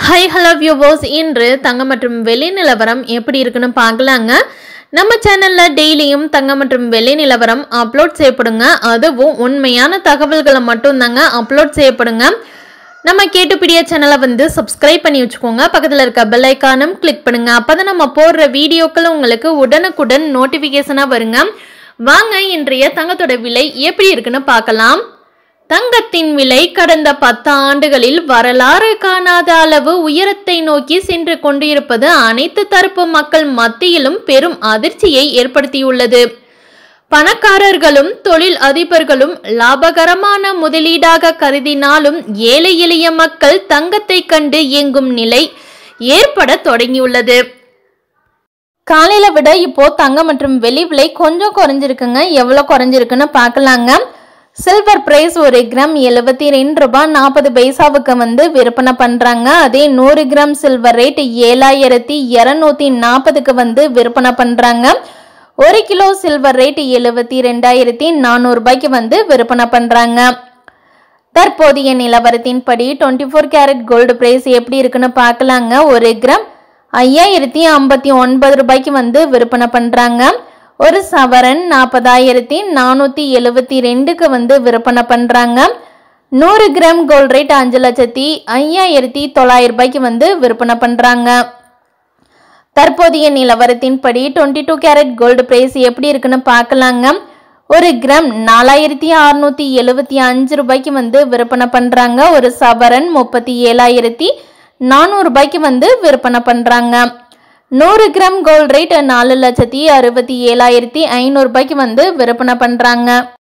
hi hello viewers இன்று தங்கம் மற்றும் வெள்ளி நிலவரம் எப்படி இருக்குன்னு பார்க்கலாங்க நம்ம சேனலில் டெய்லியும் தங்கம் மற்றும் வெள்ளி நிலவரம் அப்லோட் செய்யப்படுங்க அதுவும் உண்மையான தகவல்களை மட்டும் தாங்க அப்லோட் செய்யப்படுங்க நம்ம கேட்டுப்பிடிய சேனலை வந்து சப்ஸ்கிரைப் பண்ணி வச்சுக்கோங்க பக்கத்தில் இருக்க பெல் ஐக்கானும் கிளிக் பண்ணுங்க அப்பதான் நம்ம போடுற வீடியோக்கள் உங்களுக்கு உடனுக்குடன் நோட்டிஃபிகேஷனாக வருங்க வாங்க இன்றைய தங்கத்தோட விலை எப்படி இருக்குன்னு பார்க்கலாம் தங்கத்தின் விலை கடந்த பத்து ஆண்டுகளில் வரலாறு காணாத அளவு உயரத்தை நோக்கி சென்று கொண்டிருப்பது அனைத்து தரப்பு மக்கள் மத்தியிலும் பெரும் அதிர்ச்சியை ஏற்படுத்தியுள்ளது பணக்காரர்களும் தொழில் அதிபர்களும் லாபகரமான முதலீடாக கருதினாலும் ஏழை எளிய மக்கள் தங்கத்தை கண்டு இயங்கும் நிலை ஏற்பட தொடங்கியுள்ளது காலையில விட இப்போ தங்கம் மற்றும் வெள்ளி விலை கொஞ்சம் குறைஞ்சிருக்குங்க எவ்வளோ குறைஞ்சிருக்குன்னு பார்க்கலாங்க சில்வர் பிரைஸ் ஒரு கிராம் எழுபத்தி ரெண்டு ரூபாய் நாற்பது பைசாவுக்கு வந்து விற்பனை பண்றாங்க அதே நூறு கிராம் சில்வர் ரேட் ஏழாயிரத்தி இரநூத்தி நாற்பதுக்கு வந்து விற்பனை பண்றாங்க ஒரு கிலோ சில்வர் ரேட் எழுபத்தி ரெண்டாயிரத்தி நானூறு ரூபாய்க்கு வந்து விற்பனை பண்றாங்க தற்போதைய நிலவரத்தின்படி twenty four carat gold price எப்படி இருக்குன்னு பார்க்கலாங்க ஒரு கிராம் ஐயாயிரத்தி ஐம்பத்தி ஒன்பது ரூபாய்க்கு வந்து விற்பனை பண்றாங்க ஒரு சவரன் நாற்பதாயிரத்தி நானூற்றி எழுபத்தி ரெண்டுக்கு வந்து விற்பனை பண்ணுறாங்க நூறு கிராம் கோல்ட் ரேட் அஞ்சு லட்சத்தி ஐயாயிரத்தி தொள்ளாயிரம் ரூபாய்க்கு வந்து விற்பனை பண்ணுறாங்க தற்போதைய நிலவரத்தின்படி twenty two carat gold price எப்படி இருக்குன்னு பார்க்கலாங்க ஒரு கிராம் நாலாயிரத்தி அறுநூத்தி எழுபத்தி அஞ்சு ரூபாய்க்கு வந்து விற்பனை பண்ணுறாங்க ஒரு சவரன் முப்பத்தி ஏழாயிரத்தி நானூறு ரூபாய்க்கு வந்து விற்பனை பண்ணுறாங்க நூறு கிராம் கோல்ட் ரேட் நாலு லட்சத்தி அறுபத்தி ஏழாயிரத்தி ஐநூறு ரூபாய்க்கு வந்து விற்பனை பண்ணுறாங்க